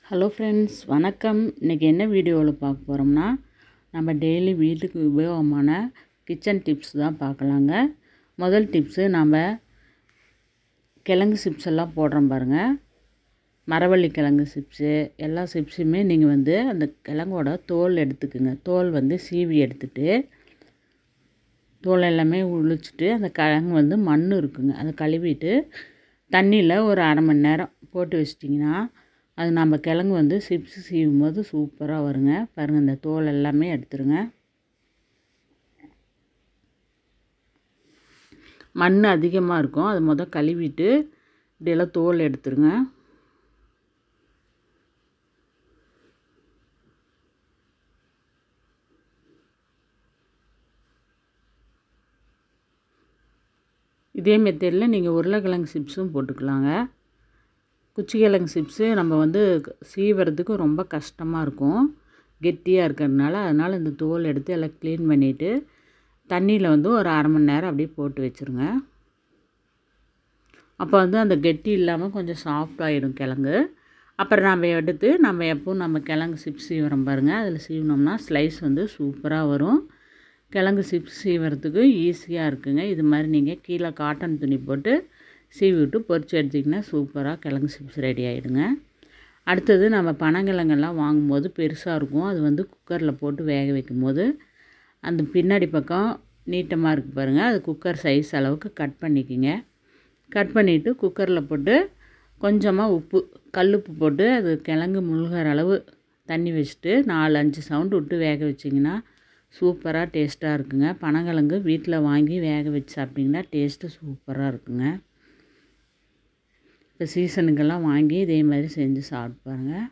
hello friends வணக்கம் இன்றைக்கி என்ன வீடியோவில் பார்க்க போகிறோம்னா நம்ம டெய்லி வீட்டுக்கு உபயோகமான கிச்சன் டிப்ஸ் தான் பார்க்கலாங்க முதல் டிப்ஸு நம்ம கிழங்கு சிப்ஸ் எல்லாம் போடுறோம் பாருங்கள் மரவள்ளி கிழங்கு சிப்ஸு எல்லா சிப்ஸுமே நீங்கள் வந்து அந்த கிழங்கோட தோல் எடுத்துக்குங்க தோல் வந்து சீவி எடுத்துட்டு தோல் எல்லாமே உழிச்சிட்டு அந்த கிழங்கு வந்து மண் இருக்குங்க அதை கழுவிட்டு தண்ணியில் ஒரு அரை மணி நேரம் போட்டு வச்சிட்டிங்கன்னா அது நம்ம கிழங்கு வந்து சிப்ஸ் சீவும் போது சூப்பராக வருங்க பாருங்கள் இந்த தோல் எல்லாமே எடுத்துருங்க மண் அதிகமாக இருக்கும் அதை மொதல் கழுவிட்டு இப்படியெல்லாம் தோல் எடுத்துருங்க இதே மெத்தடில் நீங்கள் உருளைக்கிழங்கு சிப்ஸும் போட்டுக்கலாங்க குச்சிக்கிழங்கு சிப்ஸு நம்ம வந்து சீவறதுக்கு ரொம்ப கஷ்டமாக இருக்கும் கெட்டியாக இருக்கிறதுனால அதனால் இந்த தோல் எடுத்து எல்லாம் க்ளீன் பண்ணிவிட்டு தண்ணியில் வந்து ஒரு அரை மணி நேரம் அப்படியே போட்டு வச்சுருங்க அப்போ வந்து அந்த கெட்டி இல்லாமல் கொஞ்சம் சாஃப்டாகிடும் கிழங்கு அப்புறம் நம்ம எடுத்து நம்ம எப்பவும் நம்ம கிழங்கு சிப்ஸ் சீவுறோம் பாருங்கள் அதில் சீவினோம்னா ஸ்லைஸ் வந்து சூப்பராக வரும் கிழங்கு சிப்ஸ் சீவறதுக்கு ஈஸியாக இருக்குங்க இது மாதிரி நீங்கள் கீழே காட்டன் துணி போட்டு சீவி விட்டு பொரிச்சு எடுத்திங்கன்னா சூப்பராக கிழங்கு சிப்ஸ் ரெடி ஆகிடுங்க அடுத்தது நம்ம பனங்கிழங்கெல்லாம் வாங்கும்போது பெருசாக இருக்கும் அது வந்து குக்கரில் போட்டு வேக வைக்கும் போது அந்த பின்னாடி பக்கம் நீட்டமாக இருக்குது பாருங்கள் அது குக்கர் சைஸ் அளவுக்கு கட் பண்ணிக்கிங்க கட் பண்ணிவிட்டு குக்கரில் போட்டு கொஞ்சமாக உப்பு கல்லுப்பு போட்டு அது கிழங்கு முழுகிற அளவு தண்ணி வச்சுட்டு நாலு அஞ்சு சவுண்டு விட்டு வேக வச்சிங்கன்னா சூப்பராக டேஸ்ட்டாக இருக்குங்க பனங்கிழங்கு வீட்டில் வாங்கி வேக வச்சு சாப்பிட்டிங்கன்னா டேஸ்ட்டு சூப்பராக இருக்குங்க இப்போ சீசனுக்கெல்லாம் வாங்கி இதே மாதிரி செஞ்சு சாப்பிட்டு பாருங்கள்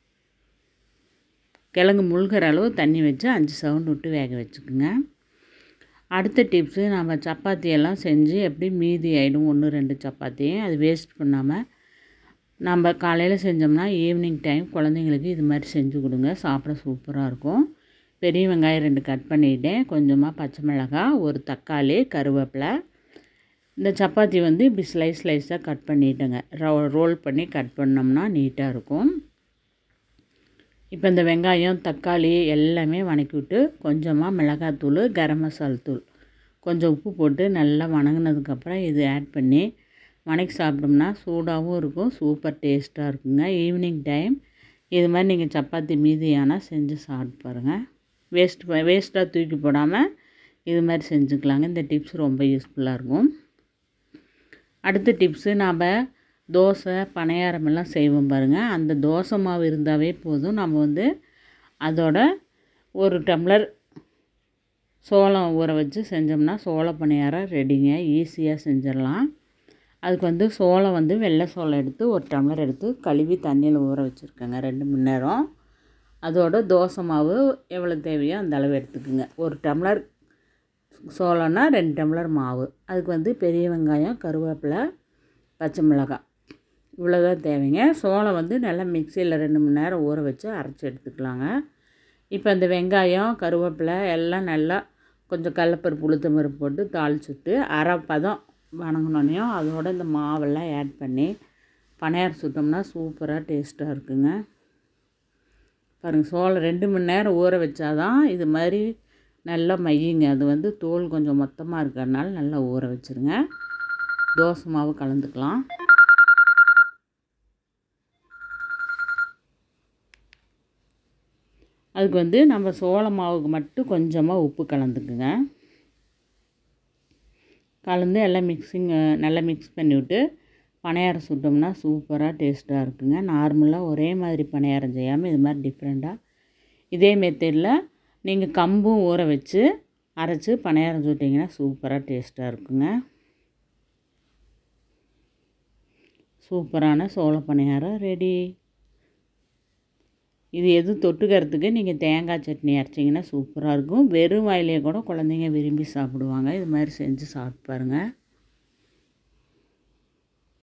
கிழங்கு முழுகிற அளவு தண்ணி வச்சு அஞ்சு சவுண்டு விட்டு வேக வச்சுக்கோங்க அடுத்த டிப்ஸு நம்ம சப்பாத்தியெல்லாம் செஞ்சு எப்படி மீதி ஆகிடும் ஒன்று ரெண்டு சப்பாத்தியும் அது வேஸ்ட் பண்ணாமல் நம்ம காலையில் செஞ்சோம்னா ஈவினிங் டைம் குழந்தைங்களுக்கு இது மாதிரி செஞ்சு கொடுங்க சாப்பிட சூப்பராக இருக்கும் பெரிய வெங்காயம் ரெண்டு கட் பண்ணிவிட்டேன் கொஞ்சமாக பச்சை மிளகாய் ஒரு தக்காளி கருவேப்பிலை இந்த சப்பாத்தி வந்து இப்படி ஸ்லைஸ் ஸ்லைஸாக கட் பண்ணிட்டேங்க ரோ ரோல் பண்ணி கட் பண்ணோம்னா நீட்டாக இருக்கும் இப்போ இந்த வெங்காயம் தக்காளி எல்லாமே வணக்கி விட்டு கொஞ்சமாக மிளகாத்தூள் கரம் மசால் தூள் கொஞ்சம் உப்பு போட்டு நல்லா வணங்கினதுக்கப்புறம் இது ஆட் பண்ணி வணக்கி சாப்பிட்டோம்னா சூடாகவும் இருக்கும் சூப்பர் டேஸ்ட்டாக இருக்குங்க ஈவினிங் டைம் இது மாதிரி நீங்கள் சப்பாத்தி மீதியானால் செஞ்சு சாப்பிட்டு பாருங்கள் வேஸ்ட் வேஸ்ட்டாக தூக்கி போடாமல் இது மாதிரி செஞ்சுக்கலாங்க இந்த டிப்ஸ் ரொம்ப யூஸ்ஃபுல்லாக இருக்கும் அடுத்த டிப்ஸு நாம் தோசை பணியாரமெல்லாம் செய்வோம் பாருங்கள் அந்த தோசை மாவு இருந்தாவே போதும் நம்ம வந்து அதோட ஒரு டம்ளர் சோளம் ஊற வச்சு செஞ்சோம்னா சோள பணியாரம் ரெடிங்க ஈஸியாக செஞ்சிடலாம் அதுக்கு வந்து சோளம் வந்து வெள்ளை சோளம் எடுத்து ஒரு டம்ளர் எடுத்து கழுவி தண்ணியில் ஊற வச்சுருக்கேங்க ரெண்டு மணி நேரம் அதோட தோசை மாவு எவ்வளோ தேவையோ அந்த அளவு எடுத்துக்கோங்க ஒரு டம்ளர் சோளம்னா ரெண்டு டம்ளர் மாவு அதுக்கு வந்து பெரிய வெங்காயம் கருவேப்பிலை பச்சை மிளகாய் இவ்வளோதான் தேவைங்க சோளம் வந்து நல்லா மிக்சியில் ரெண்டு மணி நேரம் ஊற வச்சு அரைச்சி எடுத்துக்கலாங்க இப்போ இந்த வெங்காயம் கருவேப்பிலை எல்லாம் நல்லா கொஞ்சம் கடலப்பருப்பு உளுத்தம் பருப்பு போட்டு தாளிச்சுட்டு அரை பதம் வணங்கினோனையும் அதோட இந்த மாவெல்லாம் ஆட் பண்ணி பனையாரம் சுட்டோம்னா சூப்பராக டேஸ்ட்டாக இருக்குங்க பாருங்கள் சோளம் ரெண்டு மணி நேரம் ஊற வச்சாதான் இது மாதிரி நல்லா மையுங்க அது வந்து தோல் கொஞ்சம் மொத்தமாக இருக்கிறதுனால நல்லா ஊற வச்சுருங்க தோசை மாவு கலந்துக்கலாம் அதுக்கு வந்து நம்ம சோள மாவுக்கு மட்டும் கொஞ்சமாக உப்பு கலந்துக்குங்க கலந்து எல்லாம் மிக்ஸிங் நல்லா மிக்ஸ் பண்ணிவிட்டு பணியாரம் சுட்டோம்னா சூப்பராக டேஸ்ட்டாக இருக்குங்க நார்மலாக ஒரே மாதிரி பணியாரம் செய்யாமல் இது மாதிரி டிஃப்ரெண்ட்டாக இதே மெத்தடில் நீங்கள் கம்பும் ஊற வச்சு அரைச்சி பணியாரம் சுட்டிங்கன்னா சூப்பராக டேஸ்ட்டாக இருக்குங்க சூப்பரான சோள பணியாரம் ரெடி இது எது தொட்டுக்கிறதுக்கு நீங்கள் தேங்காய் சட்னி அரைச்சிங்கன்னா சூப்பராக இருக்கும் வெறும் வாயிலே கூட குழந்தைங்க விரும்பி சாப்பிடுவாங்க இது மாதிரி செஞ்சு சாப்பிட்டு பாருங்கள்